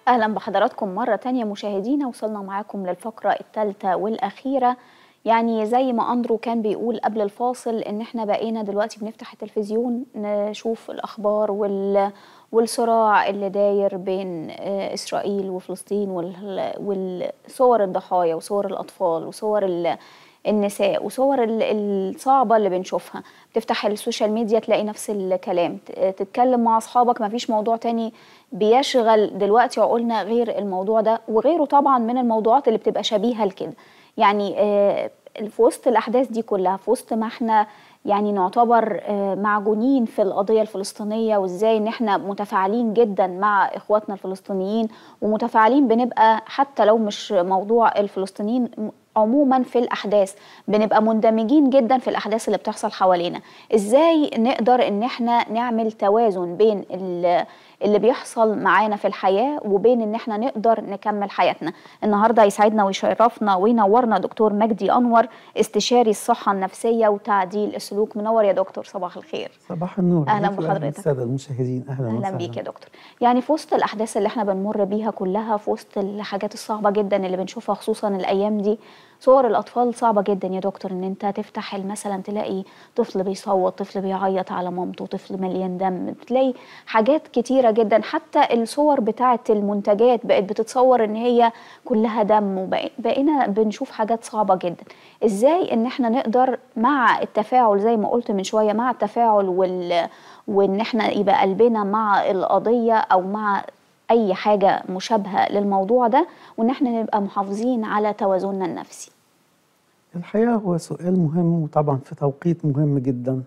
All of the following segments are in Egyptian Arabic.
أهلا بحضراتكم مرة تانية مشاهدينا وصلنا معاكم للفقرة الثالثة والأخيرة يعني زي ما أندرو كان بيقول قبل الفاصل إن إحنا بقينا دلوقتي بنفتح التلفزيون نشوف الأخبار وال والصراع اللي داير بين آه، إسرائيل وفلسطين وال- والصور الضحايا وصور الأطفال وصور ال- النساء وصور ال- الصعبة اللي بنشوفها تفتح السوشيال ميديا تلاقي نفس الكلام ت- تتكلم مع أصحابك مفيش موضوع تاني بيشغل دلوقتي عقولنا غير الموضوع ده وغيره طبعا من الموضوعات اللي بتبقى شبيهة لكده يعني آه، في وسط الأحداث دي كلها في وسط ما احنا يعني نعتبر آه، معجونين في القضية الفلسطينية وازاي ان احنا متفاعلين جدا مع اخواتنا الفلسطينيين ومتفاعلين بنبقى حتى لو مش موضوع الفلسطينيين م- عموما في الاحداث بنبقى مندمجين جدا في الاحداث اللي بتحصل حوالينا ازاي نقدر ان احنا نعمل توازن بين ال- اللي بيحصل معانا في الحياة وبين ان احنا نقدر نكمل حياتنا النهاردة يسعدنا ويشرفنا وينورنا دكتور مجدي أنور استشاري الصحة النفسية وتعديل السلوك منور يا دكتور صباح الخير صباح النور أهلاً ليك ولأهل بحضرتك. السادة المشاهدين أهلا اهلا وسهلا بيك يا دكتور يعني في وسط الاحداث اللي احنا بنمر بيها كلها في وسط الحاجات الصعبه جدا اللي بنشوفها خصوصا الايام دي صور الاطفال صعبه جدا يا دكتور ان انت تفتح مثلا تلاقي طفل بيصوت طفل بيعيط على مامته طفل مليان دم تلاقي حاجات كتيره جدا حتى الصور بتاعه المنتجات بقت بتتصور ان هي كلها دم وبقينا بنشوف حاجات صعبه جدا ازاي ان احنا نقدر مع التفاعل زي ما قلت من شويه مع التفاعل وال وان احنا يبقى قلبنا مع القضيه او مع اي حاجه مشابهه للموضوع ده وان احنا نبقى محافظين على توازننا النفسي الحقيقة هو سؤال مهم وطبعا في توقيت مهم جدا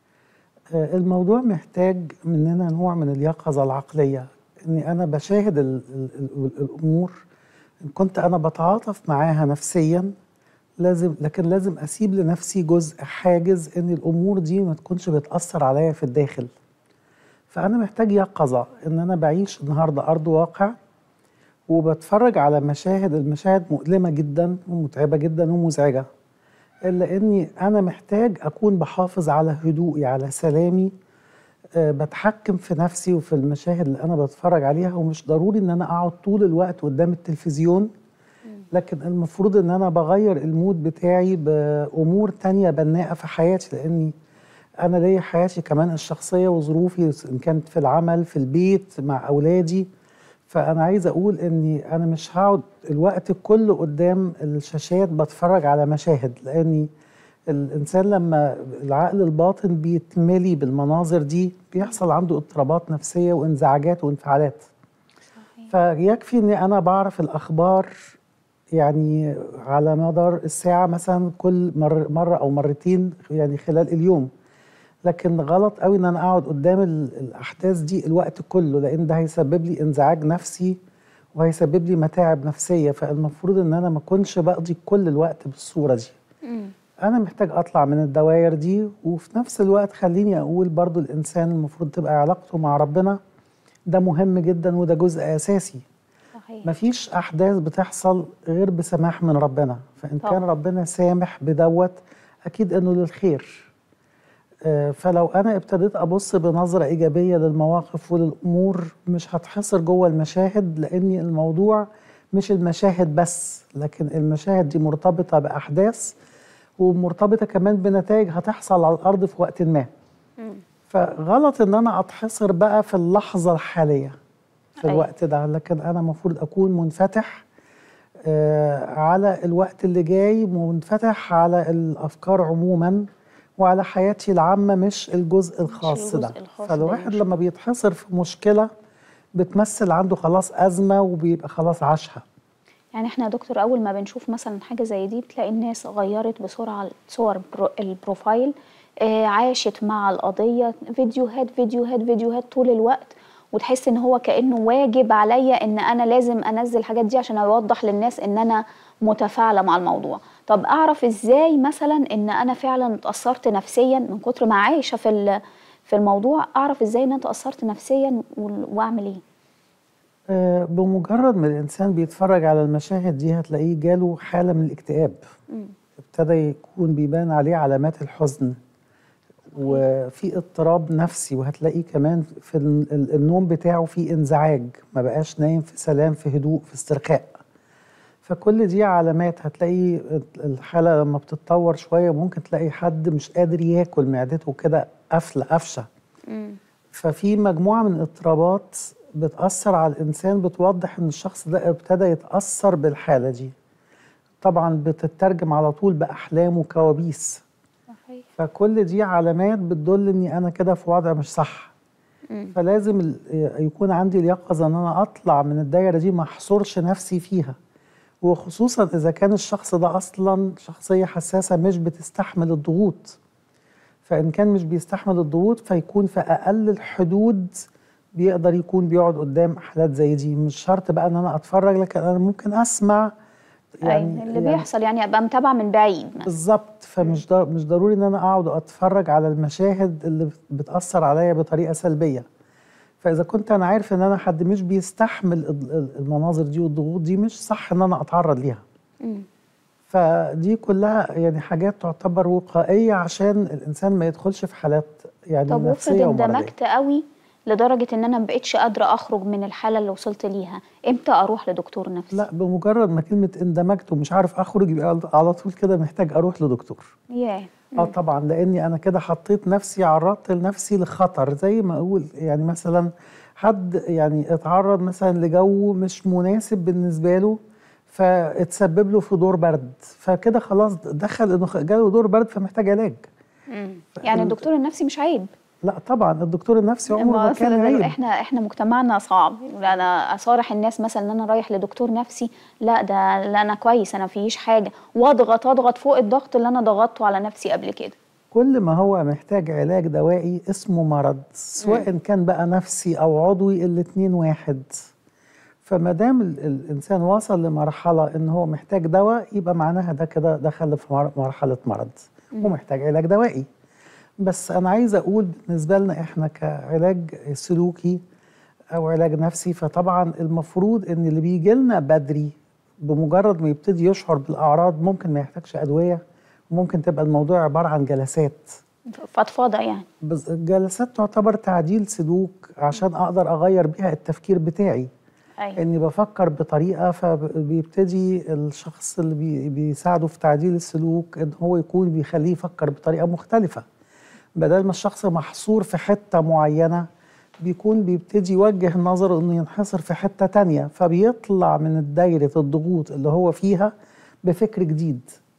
آه، الموضوع محتاج مننا نوع من اليقظة العقلية إني أنا بشاهد ال ال ال الأمور إن كنت أنا بتعاطف معاها نفسيا لازم لكن لازم أسيب لنفسي جزء حاجز إن الأمور دي ما تكونش بتأثر عليا في الداخل فأنا محتاج يقظة إن أنا بعيش النهاردة أرض واقع وبتفرج على مشاهد المشاهد مؤلمة جدا ومتعبة جدا ومزعجة إلا إني أنا محتاج أكون بحافظ على هدوئي على سلامي أه بتحكم في نفسي وفي المشاهد اللي أنا بتفرج عليها ومش ضروري إن أنا أقعد طول الوقت قدام التلفزيون لكن المفروض إن أنا بغير المود بتاعي بأمور تانية بناءة في حياتي لأني أنا ليا حياتي كمان الشخصية وظروفي إن كانت في العمل في البيت مع أولادي فأنا عايز أقول إني أنا مش هقعد الوقت كله قدام الشاشات بتفرج على مشاهد لأني الإنسان لما العقل الباطن بيتملي بالمناظر دي بيحصل عنده اضطرابات نفسية وانزعاجات وانفعالات فيكفي إني أنا بعرف الأخبار يعني على مدار الساعة مثلا كل مر مرة أو مرتين يعني خلال اليوم لكن غلط قوي ان انا اقعد قدام ال- الاحداث دي الوقت كله لان ده هيسبب لي انزعاج نفسي وهيسبب لي متاعب نفسيه فالمفروض ان انا ما اكونش بقضي كل الوقت بالصوره دي انا محتاج اطلع من الدوائر دي وفي نفس الوقت خليني اقول برضو الانسان المفروض تبقى علاقته مع ربنا ده مهم جدا وده جزء اساسي صحيح مفيش احداث بتحصل غير بسماح من ربنا فان طبعا. كان ربنا سامح بدوت اكيد انه للخير آه، فلو انا ابتديت ابص بنظره ايجابيه للمواقف وللامور مش هتحصر جوه المشاهد لان الموضوع مش المشاهد بس لكن المشاهد دي مرتبطه باحداث ومرتبطه كمان بنتائج هتحصل على الارض في وقت ما فغلط ان انا اتحصر بقى في اللحظه الحاليه في أيوة. الوقت ده لكن انا المفروض اكون منفتح آه، على الوقت اللي جاي منفتح على الافكار عموما وعلى حياتي العامه مش الجزء الخاص ده الجزء الخاص فالواحد ده، لما بيتحصر في مشكله بتمثل عنده خلاص ازمه وبيبقى خلاص عاشها يعني احنا يا دكتور اول ما بنشوف مثلا حاجه زي دي بتلاقي الناس غيرت بسرعه صور برو البروفايل آه عاشت مع القضيه فيديوهات فيديوهات فيديوهات طول الوقت وتحس ان هو كانه واجب عليا ان انا لازم انزل الحاجات دي عشان اوضح للناس ان انا متفاعله مع الموضوع طب اعرف ازاي مثلا ان انا فعلا اتاثرت نفسيا من كتر ما عايشه في ال- في الموضوع اعرف ازاي ان انا اتاثرت نفسيا وال- واعمل ايه آه، بمجرد ما الانسان بيتفرج على المشاهد دي هتلاقيه جاله حاله من الاكتئاب ابتدى يكون بيبان عليه علامات الحزن وفي اضطراب نفسي وهتلاقي كمان في ال- ال- النوم بتاعه في انزعاج ما بقاش نايم في سلام في هدوء في استرخاء فكل دي علامات هتلاقي الحالة لما بتتطور شوية ممكن تلاقي حد مش قادر ياكل معدته كده قافلة قفشة مم. ففي مجموعة من الاضطرابات بتأثر على الإنسان بتوضح إن الشخص ده ابتدى يتأثر بالحالة دي طبعا بتترجم على طول بأحلام وكوابيس صحيح فكل دي علامات بتدل إني أنا كده في وضع مش صح مم. فلازم ال- يكون عندي اليقظة إن أنا أطلع من الدايرة دي ما أحصرش نفسي فيها وخصوصا إذا كان الشخص ده أصلا شخصية حساسة مش بتستحمل الضغوط فإن كان مش بيستحمل الضغوط فيكون في أقل الحدود بيقدر يكون بيقعد قدام حالات زي دي مش شرط بقى إن أنا أتفرج لكن أنا ممكن أسمع يعني اللي بيحصل يعني ابقى متابعه من بعيد مثلا بالظبط فمش دا مش ضروري ان انا اقعد اتفرج على المشاهد اللي بتاثر عليا بطريقه سلبيه فاذا كنت انا عارف ان انا حد مش بيستحمل ال- ال- المناظر دي والضغوط دي مش صح ان انا اتعرض ليها مم. فدي كلها يعني حاجات تعتبر وقائيه عشان الانسان ما يدخلش في حالات يعني طب وافرض نفسيه ومرضيه اندمجت قوي لدرجه ان انا ما بقتش قادره اخرج من الحاله اللي وصلت ليها امتى اروح لدكتور نفسي لا بمجرد ما كلمه اندمجت ومش عارف اخرج يبقى على طول كده محتاج اروح لدكتور ياه اه طبعا لاني انا كده حطيت نفسي عرضت لنفسي لخطر زي ما اقول يعني مثلا حد يعني اتعرض مثلا لجو مش مناسب بالنسبه له فاتسبب له في دور برد فكده خلاص دخل انه جاله دور برد فمحتاج علاج مم. يعني الدكتور النفسي مش عيب لا طبعا الدكتور النفسي عمره ما أصل كان ده- عيب احنا احنا مجتمعنا صعب انا اصارح الناس مثلا ان انا رايح لدكتور نفسي لا ده لا انا كويس انا فيش حاجه واضغط اضغط فوق الضغط اللي انا ضغطته على نفسي قبل كده كل ما هو محتاج علاج دوائي اسمه مرض سواء كان بقى نفسي او عضوي الاتنين واحد فما دام ال- الانسان وصل لمرحله ان هو محتاج دواء يبقى معناها ده كده دخل في مر- مرحله مرض ومحتاج علاج دوائي بس انا عايزه اقول بالنسبه لنا احنا كعلاج سلوكي او علاج نفسي فطبعا المفروض ان اللي بيجي لنا بدري بمجرد ما يبتدي يشعر بالاعراض ممكن ما يحتاجش ادويه وممكن تبقى الموضوع عباره عن جلسات فضفاضه يعني بس الجلسات تعتبر تعديل سلوك عشان اقدر اغير بيها التفكير بتاعي ايوه اني بفكر بطريقه فبيبتدي الشخص اللي بي بيساعده في تعديل السلوك ان هو يكون بيخليه يفكر بطريقه مختلفه بدل ما الشخص محصور في حته معينه بيكون بيبتدي يوجه نظره انه ينحصر في حته تانية فبيطلع من دايره الضغوط اللي هو فيها بفكر جديد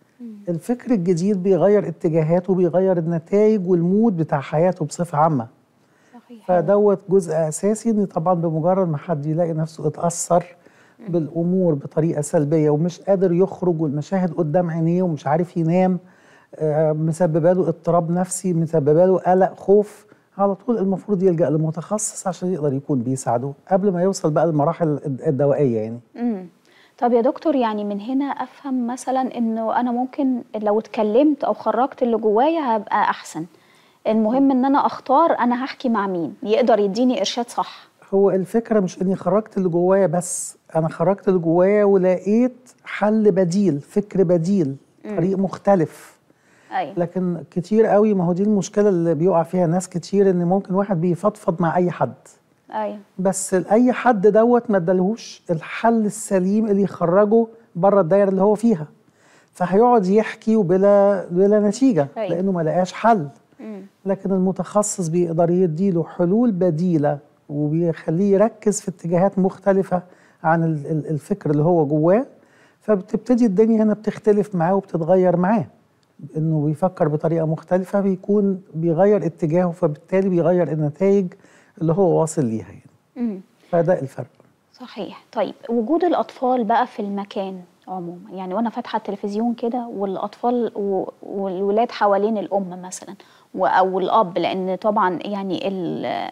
الفكر الجديد بيغير اتجاهاته وبيغير النتائج والمود بتاع حياته بصفه عامه صحيح فدوت جزء اساسي ان طبعا بمجرد ما حد يلاقي نفسه اتاثر بالامور بطريقه سلبيه ومش قادر يخرج والمشاهد قدام عينيه ومش عارف ينام آه، مسببه له اضطراب نفسي مسببه له قلق خوف على طول المفروض يلجا لمتخصص عشان يقدر يكون بيساعده قبل ما يوصل بقى للمراحل الدوائيه يعني امم طب يا دكتور يعني من هنا افهم مثلا انه انا ممكن لو اتكلمت او خرجت اللي جوايا هبقى احسن المهم ان انا اختار انا هحكي مع مين يقدر يديني ارشاد صح هو الفكره مش اني خرجت اللي جوايا بس انا خرجت اللي جوايا ولقيت حل بديل فكر بديل طريق مختلف ايوه لكن كتير قوي ما هو دي المشكله اللي بيقع فيها ناس كتير ان ممكن واحد بيفضفض مع اي حد ايوه بس اي حد دوت ما ادالهوش الحل السليم اللي يخرجه بره الدايره اللي هو فيها فهيقعد يحكي وبلا بلا نتيجه أيوة. لانه ما لقاش حل امم لكن المتخصص بيقدر يديله حلول بديله وبيخليه يركز في اتجاهات مختلفه عن ال- ال- الفكر اللي هو جواه فبتبتدي الدنيا هنا بتختلف معاه وبتتغير معاه انه بيفكر بطريقه مختلفه بيكون بيغير اتجاهه فبالتالي بيغير النتائج اللي هو واصل ليها يعني امم فده الفرق صحيح طيب وجود الأطفال بقى في المكان عموما يعني وأنا فاتحة التلفزيون كده والأطفال و- والولاد حوالين الأم مثلا و- أو الأب لأن طبعا يعني ال-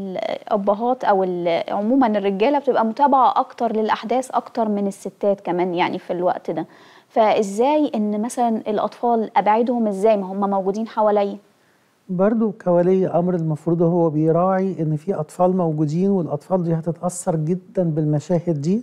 الأبهات أو ال- عموما الرجالة بتبقى متابعة أكتر للأحداث أكتر من الستات كمان يعني في الوقت ده فإزاي إن مثلا الأطفال أبعدهم إزاي ما هم موجودين حواليا برضو كولي امر المفروض هو بيراعي ان في اطفال موجودين والاطفال دي هتتاثر جدا بالمشاهد دي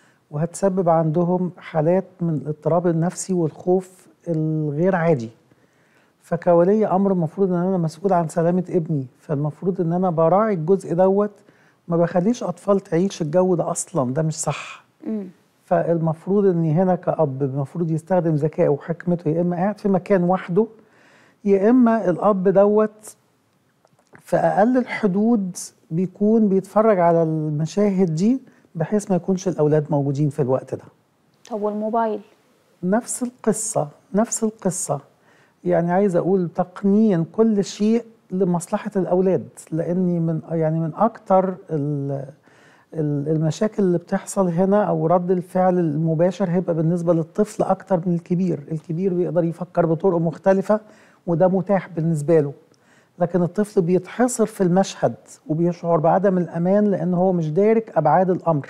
وهتسبب عندهم حالات من الاضطراب النفسي والخوف الغير عادي فكولي امر المفروض ان انا مسؤول عن سلامه ابني فالمفروض ان انا براعي الجزء دوت ما بخليش اطفال تعيش الجو ده اصلا ده مش صح مم. فالمفروض اني هنا كأب المفروض يستخدم ذكائه وحكمته يا اما قاعد في مكان وحده يا اما الاب دوت في اقل الحدود بيكون بيتفرج على المشاهد دي بحيث ما يكونش الاولاد موجودين في الوقت ده طب والموبايل نفس القصة نفس القصة يعني عايز أقول تقنين كل شيء لمصلحة الأولاد لأني من يعني من أكتر ال- ال- المشاكل اللي بتحصل هنا أو رد الفعل المباشر هيبقى بالنسبة للطفل أكتر من الكبير الكبير بيقدر يفكر بطرق مختلفة وده متاح بالنسبة له لكن الطفل بيتحصر في المشهد وبيشعر بعدم الأمان لأن هو مش دارك أبعاد الأمر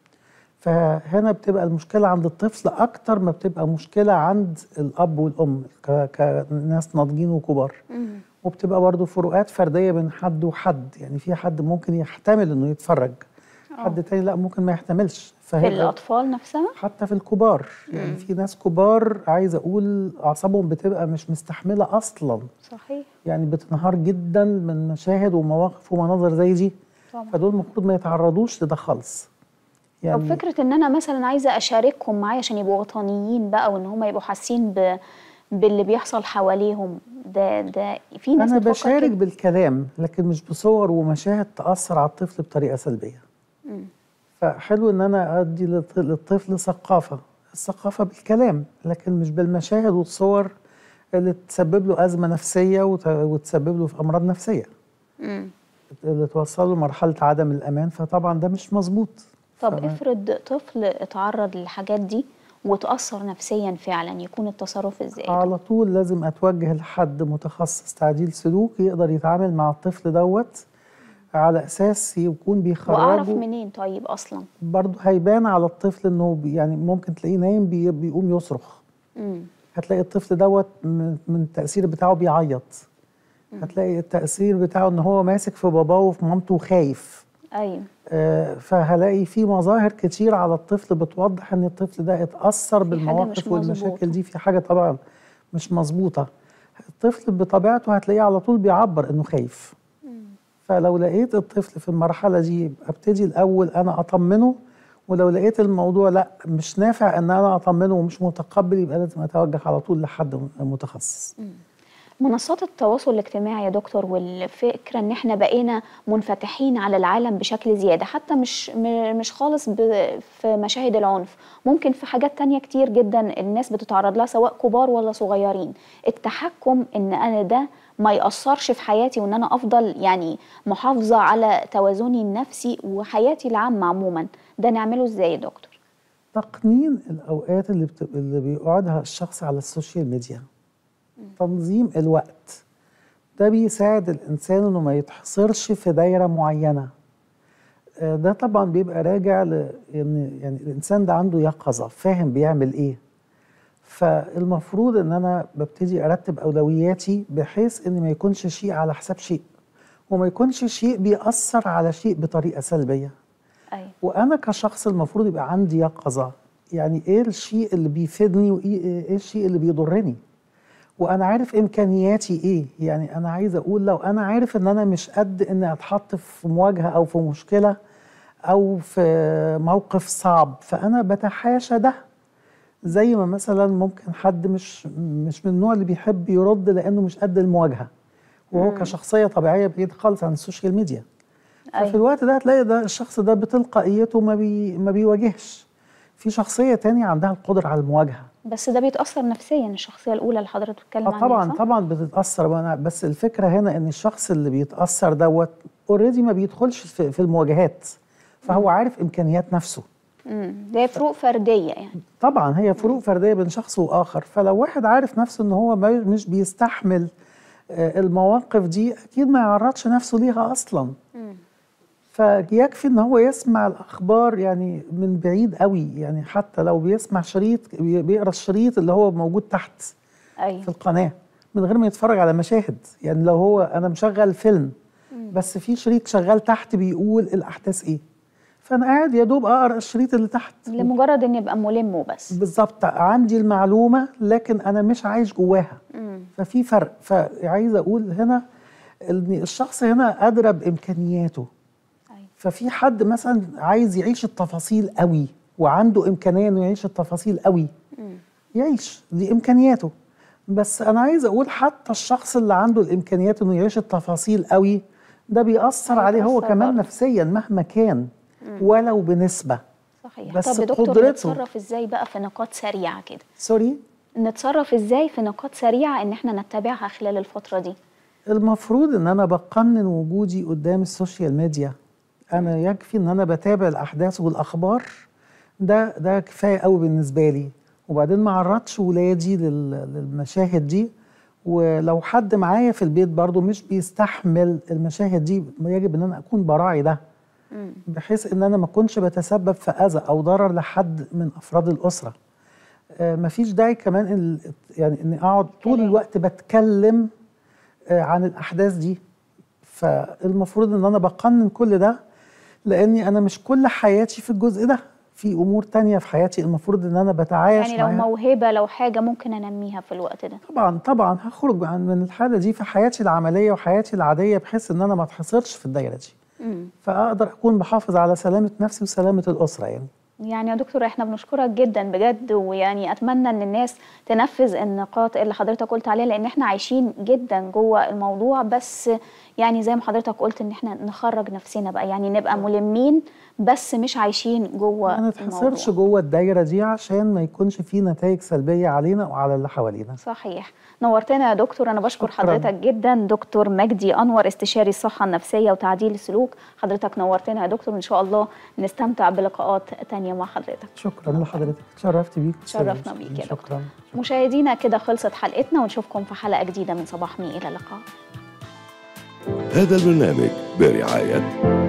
فهنا بتبقى المشكلة عند الطفل أكتر ما بتبقى مشكلة عند الأب والأم ك- كناس ناضجين وكبار مم. وبتبقى برضو فروقات فردية بين حد وحد يعني في حد ممكن يحتمل إنه يتفرج حد تاني لا ممكن ما يحتملش في فهي الأطفال نفسها حتى في الكبار يعني في ناس كبار عايز أقول أعصابهم بتبقى مش مستحملة أصلا صحيح يعني بتنهار جدا من مشاهد ومواقف ومناظر زي دي طبعا فدول المفروض ما يتعرضوش لده خالص طب فكرة ان انا مثلا عايزة اشاركهم معايا عشان يبقوا وطنيين بقى وان هم يبقوا حاسين ب... باللي بيحصل حواليهم ده ده في ناس أنا بتفكر بشارك كده. بالكلام لكن مش بصور ومشاهد تأثر على الطفل بطريقة سلبية مم. فحلو إن أنا أدي للط- للطفل ثقافة الثقافة بالكلام لكن مش بالمشاهد والصور اللي تسبب له أزمة نفسية وت- وتسبب له في أمراض نفسية مم. اللي توصل له مرحلة عدم الأمان فطبعا ده مش مظبوط طب ف- افرض طفل اتعرض للحاجات دي وتأثر نفسيا فعلا يكون التصرف ازاي ده؟ على طول لازم أتوجه لحد متخصص تعديل سلوك يقدر يتعامل مع الطفل دوت على أساس يكون بيخرجه واعرف منين طيب اصلا برضه هيبان على الطفل انه بي- يعني ممكن تلاقيه نايم بي بيقوم يصرخ مم. هتلاقي الطفل دوت من من التأثير بتاعه بيعيط هتلاقي التأثير بتاعه ان هو ماسك في باباه وفي مامته وخايف ايوه آه، فهلاقي في مظاهر كتير على الطفل بتوضح ان الطفل ده اتأثر في حاجة مش بالمواقف مظبوطة. والمشاكل دي في حاجة طبعا مش مظبوطة الطفل بطبيعته هتلاقيه على طول بيعبر انه خايف فلو لقيت الطفل في المرحلة دي ابتدي الأول أنا أطمنه ولو لقيت الموضوع لا مش نافع ان انا اطمنه ومش متقبل يبقى لازم اتوجه على طول لحد متخصص منصات التواصل الاجتماعي يا دكتور والفكره ان احنا بقينا منفتحين على العالم بشكل زياده حتى مش م- مش خالص ب- في مشاهد العنف ممكن في حاجات تانية كتير جدا الناس بتتعرض لها سواء كبار ولا صغيرين التحكم ان انا ده ما يأثرش في حياتي وان انا افضل يعني محافظه على توازني النفسي وحياتي العامه عموما ده نعمله ازاي يا دكتور تقنين الاوقات اللي بت... اللي بيقعدها الشخص على السوشيال ميديا تنظيم الوقت ده بيساعد الانسان انه ما يتحصرش في دايره معينه آه، ده طبعا بيبقى راجع ل يعني يعني الانسان ده عنده يقظه فاهم بيعمل ايه فالمفروض ان انا ببتدي ارتب اولوياتي بحيث ان ما يكونش شيء على حساب شيء وما يكونش شيء بيأثر على شيء بطريقه سلبيه ايوه وانا كشخص المفروض يبقى عندي يقظه يعني ايه الشيء اللي بيفيدني وايه إيه الشيء اللي بيضرني وانا عارف امكانياتي ايه يعني انا عايز اقول لو انا عارف ان انا مش قد اني اتحط في مواجهه او في مشكله او في موقف صعب فانا بتحاشى ده زي ما مثلا ممكن حد مش مش من النوع اللي بيحب يرد لانه مش قد المواجهه وهو كشخصيه طبيعيه بعيد خالص عن السوشيال ميديا ففي ايوه الوقت ده هتلاقي ده الشخص ده بتلقائيته ما بي ما بيواجهش في شخصية تانية عندها القدرة على المواجهة بس ده بيتأثر نفسيا الشخصيه الاولى اللي حضرتك بتتكلم اه عنها طبعا صح؟ طبعا بتتأثر وأنا- بس الفكرة هنا ان الشخص اللي بيتأثر دوت اوريدي ما بيدخلش في, في المواجهات فهو عارف امكانيات نفسه امم ده فروق فرديه يعني طبعا هي فروق فردية بين شخص وآخر فلو واحد عارف نفسه ان هو ما- مش بيستحمل آه، المواقف دي اكيد ما يعرضش نفسه ليها اصلا مم. فيكفي ان هو يسمع الاخبار يعني من بعيد قوي يعني حتى لو بيسمع شريط بي- بيقرا الشريط اللي هو موجود تحت في ايوه القناه من غير ما يتفرج على مشاهد يعني لو هو انا مشغل فيلم بس في شريط شغال تحت بيقول الاحداث ايه فانا قاعد يا دوب اقرا الشريط اللي تحت لمجرد ان يبقى ملم وبس بالظبط عندي المعلومه لكن انا مش عايش جواها مم. ففي فرق فعايز اقول هنا ان الشخص هنا ادرى بامكانياته أيوة. ففي حد مثلا عايز يعيش التفاصيل قوي وعنده امكانيه انه يعيش التفاصيل قوي مم. يعيش دي امكانياته بس انا عايز اقول حتى الشخص اللي عنده الامكانيات انه يعيش التفاصيل قوي ده بيأثر عليه هو هيتأثر كمان برضه. نفسيا مهما كان ولو بنسبه صحيح بس طب يا دكتور قدرته. نتصرف ازاي بقى في نقاط سريعه كده سوري نتصرف ازاي في نقاط سريعه ان احنا نتبعها خلال الفتره دي المفروض ان انا بقنن وجودي قدام السوشيال ميديا انا يكفي ان انا بتابع الاحداث والاخبار ده ده كفايه قوي بالنسبه لي وبعدين ما عرضش ولادي لل- للمشاهد دي ولو حد معايا في البيت برضو مش بيستحمل المشاهد دي يجب ان انا اكون براعي ده مم. بحيث ان انا ما اكونش بتسبب في اذى او ضرر لحد من افراد الاسره آه، مفيش داعي كمان ال- يعني اني اقعد طول كلام. الوقت بتكلم آه، عن الاحداث دي فالمفروض ان انا بقنن كل ده لاني انا مش كل حياتي في الجزء ده في امور تانية في حياتي المفروض ان انا بتعايش يعني لو معاها موهبه لو حاجه ممكن انميها في الوقت ده طبعا طبعا هخرج عن من الحاله دي في حياتي العمليه وحياتي العاديه بحيث ان انا ما اتحصرش في الدايره دي مم. فاقدر اكون بحافظ على سلامه نفسي وسلامه الاسره يعني يعني يا دكتور احنا بنشكرك جدا بجد ويعني اتمنى ان الناس تنفذ النقاط اللي حضرتك قلت عليها لان احنا عايشين جدا جوه الموضوع بس يعني زي ما حضرتك قلت ان احنا نخرج نفسنا بقى يعني نبقى ملمين بس مش عايشين جوه ما نتحصرش الموضوع. جوه الدايره دي عشان ما يكونش في نتائج سلبيه علينا وعلى اللي حوالينا صحيح نورتنا يا دكتور انا بشكر شكراً. حضرتك جدا دكتور مجدي انور استشاري الصحه النفسيه وتعديل السلوك حضرتك نورتنا يا دكتور ان شاء الله نستمتع بلقاءات تانية مع حضرتك شكرا لحضرتك اتشرفت بيك شرفنا بيك يا دكتور. شكرا مشاهدينا كده خلصت حلقتنا ونشوفكم في حلقه جديده من صباح مي الى اللقاء هذا البرنامج برعاية